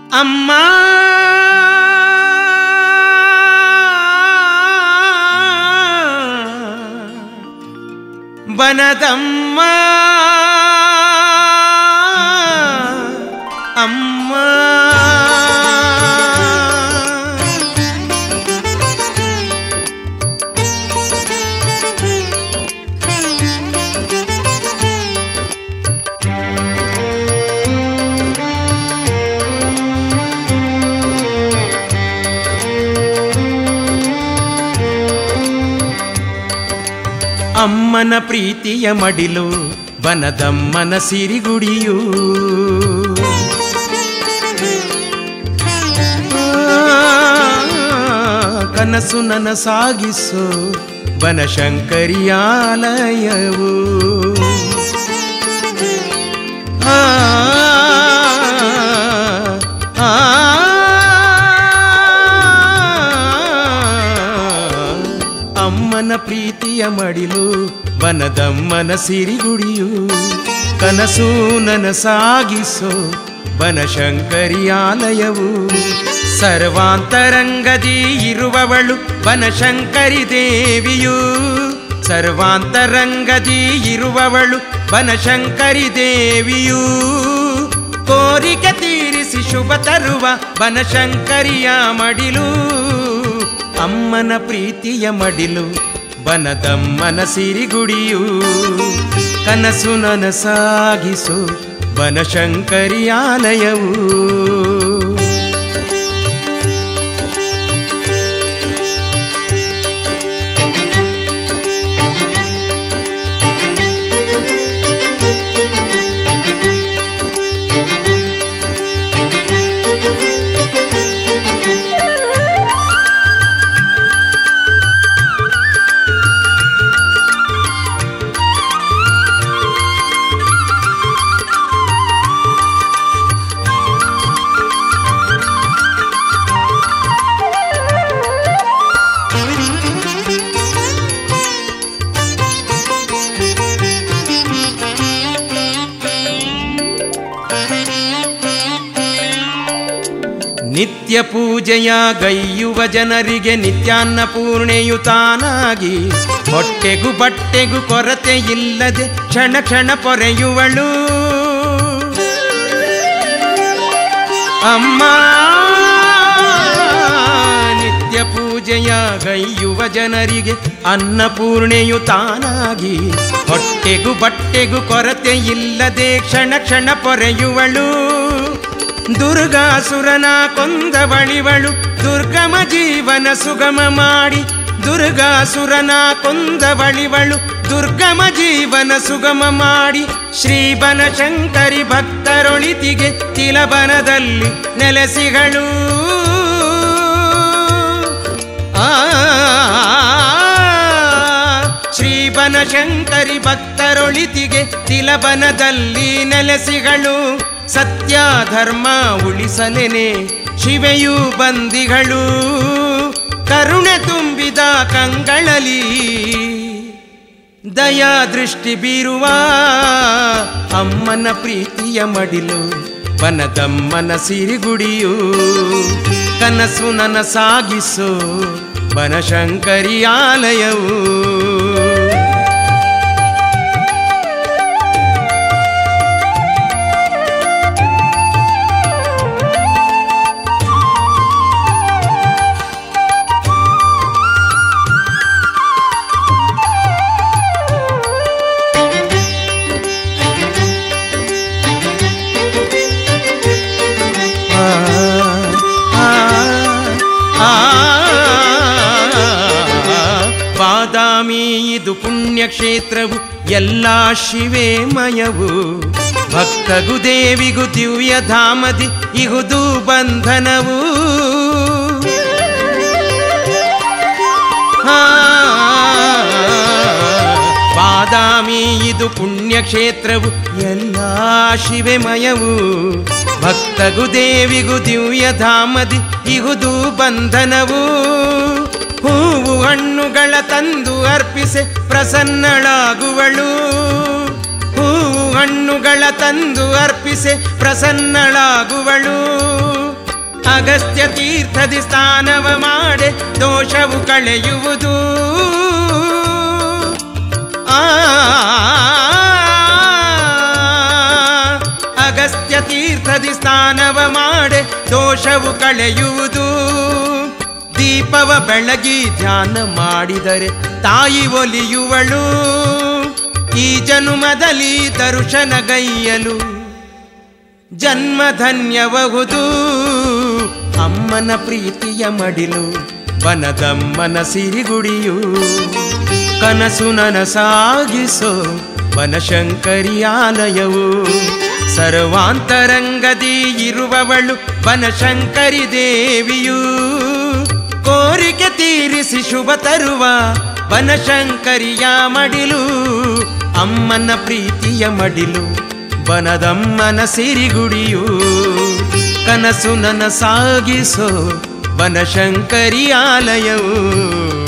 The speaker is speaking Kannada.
ಅಮ್ಮ ಬನದಮ್ಮ ಅಮ್ಮ ಅಮ್ಮನ ಪ್ರೀತಿಯ ಮಡಿಲು ಬನದಮ್ಮನ ಸಿರಿಗುಡಿಯು ಆ, ಕನಸು ನನ್ನ ಸಾಗಿಸು ಬನಶಂಕರಿಯಾಲಯವು ಆ, ಆ, ಅಮ್ಮನ ಪ್ರೀತಿಯ ಮಡಿಲು ಬನದಮ್ಮನ ಸಿರಿಗುಡಿಯು ಕನಸು ನನ ಸಾಗಿಸೋ ಬನಶಂಕರಿಯಾಲಯವು ಸರ್ವಾಂತರಂಗದಿ ಇರುವವಳು ಬನಶಂಕರಿ ದೇವಿಯು ಸರ್ವಾಂತರಂಗದಿ ಇರುವವಳು ಬನಶಂಕರಿ ದೇವಿಯು ಕೋರಿಕೆ ತೀರಿಸಿ ಶುಭ ತರುವ ಬನಶಂಕರಿಯ ಮಡಿಲು ಅಮ್ಮನ ಪ್ರೀತಿಯ ಮಡಿಲು ಬನದಮ್ಮನ ಸಿರಿಗುಡಿಯು ಕನಸು ನನ ಸಾಗಿಸು ಬನಶಂಕರಿಯಾಲಯವು ನಿತ್ಯ ಪೂಜೆಯ ಗೈಯುವ ಜನರಿಗೆ ನಿತ್ಯಾನ್ನ ಪೂರ್ಣೆಯು ತಾನಾಗಿ ಹೊಟ್ಟೆಗೂ ಬಟ್ಟೆಗೂ ಕೊರತೆ ಇಲ್ಲದೆ ಕ್ಷಣ ಕ್ಷಣ ಪೊರೆಯುವಳು ಅಮ್ಮ ನಿತ್ಯ ಪೂಜೆಯ ಗೈಯುವ ಜನರಿಗೆ ಅನ್ನಪೂರ್ಣೆಯು ತಾನಾಗಿ ಹೊಟ್ಟೆಗೂ ಬಟ್ಟೆಗೂ ಕೊರತೆ ಇಲ್ಲದೆ ಕ್ಷಣ ಕ್ಷಣ ಪೊರೆಯುವಳು ದುರ್ಗಾಸುರನ ಕೊಂದ ಬಳಿವಳು ದುರ್ಗಮ ಜೀವನ ಸುಗಮ ಮಾಡಿ ದುರ್ಗಾಸುರನ ಕೊಂದ ಬಳಿವಳು ದುರ್ಗಮ ಜೀವನ ಸುಗಮ ಮಾಡಿ ಶ್ರೀಬನ ಶಂಕರಿ ಭಕ್ತರೊಳಿತಿಗೆ ತಿಲಬನದಲ್ಲಿ ನೆಲೆಸಿಗಳು ಆ ಶ್ರೀಬನ ಶಂಕರಿ ಭಕ್ತರೊಳಿತಿಗೆ ತಿಲಬನದಲ್ಲಿ ನೆಲೆಸಿಗಳು ಸತ್ಯ ಧರ್ಮ ಉಳಿಸಲೆನೆ ಶಿವೆಯು ಬಂದಿಗಳು ಕರುಣೆ ತುಂಬಿದ ಕಂಗಳಲಿ ದಯಾ ದೃಷ್ಟಿ ಬೀರುವ ಅಮ್ಮನ ಪ್ರೀತಿಯ ಮಡಿಲು ಬನದಮ್ಮನ ಸಿರಿಗುಡಿಯು ಕನಸು ನನ ಸಾಗಿಸು ಬನಶಂಕರಿ ಆಲಯವು ಆ, ಆ, ಆ, ಬಾದಾಮಿ ಇದು ಪುಣ್ಯಕ್ಷೇತ್ರವು ಎಲ್ಲ ಶಿವೇಮಯವು ಭಕ್ತಗು ದೇವಿಗೂ ದಿವ್ಯ ಧಾಮದಿ ಇಹುದು ಬಂಧನವು ಆ, ಬಾದಾಮಿ ಇದು ಪುಣ್ಯಕ್ಷೇತ್ರವು ಎಲ್ಲ ಶಿವೆಮಯವು ಭಕ್ತಗು ದೇವಿಗೂ ದಿವ್ಯ ಧಾಮದಿ ಇಹುದು ಬಂಧನವು ಹೂವು ಹಣ್ಣುಗಳ ತಂದು ಅರ್ಪಿಸೆ ಪ್ರಸನ್ನಳಾಗುವಳು ಹೂವು ಹಣ್ಣುಗಳ ತಂದು ಅರ್ಪಿಸೆ ಪ್ರಸನ್ನಳಾಗುವಳು ಅಗಸ್ತ್ಯ ತೀರ್ಥದಿ ಸ್ನಾನವ ಮಾಡೆ ದೋಷವು ಕಳೆಯುವುದು ಆ ಅಗಸ್ತ್ಯ ತೀರ್ಥದಿ ಸ್ನಾನವ ಮಾಡೆ ದೋಷವು ಕಳೆಯುವುದು ದೀಪವ ಬೆಳಗಿ ಧ್ಯಾನ ಮಾಡಿದರೆ ತಾಯಿ ಒಲಿಯುವಳು ಈ ಜನುಮದಲ್ಲಿ ದರ್ಶನಗೈಯಲು ಜನ್ಮ ಧನ್ಯಬಹುದು ಅಮ್ಮನ ಪ್ರೀತಿಯ ಮಡಿಲು ಬನದಮ್ಮನ ಸಿರಿಗುಡಿಯು ಕನಸು ನನಸಾಗಿಸೋ ಬನಶಂಕರಿ ಆಲಯವು ಸರ್ವಾಂತರಂಗದಿ ಇರುವವಳು ಬನಶಂಕರಿ ದೇವಿಯು ಕೋರಿಕೆ ತೀರಿಸಿ ಶುಭ ತರುವ ಬನಶಂಕರಿಯ ಮಡಿಲು ಅಮ್ಮನ ಪ್ರೀತಿಯ ಮಡಿಲು ಬನದಮ್ಮನ ಸಿರಿಗುಡಿಯು ಕನಸು ನನ್ನ ಸಾಗಿಸೋ ಬನಶಂಕರಿ ಆಲಯವು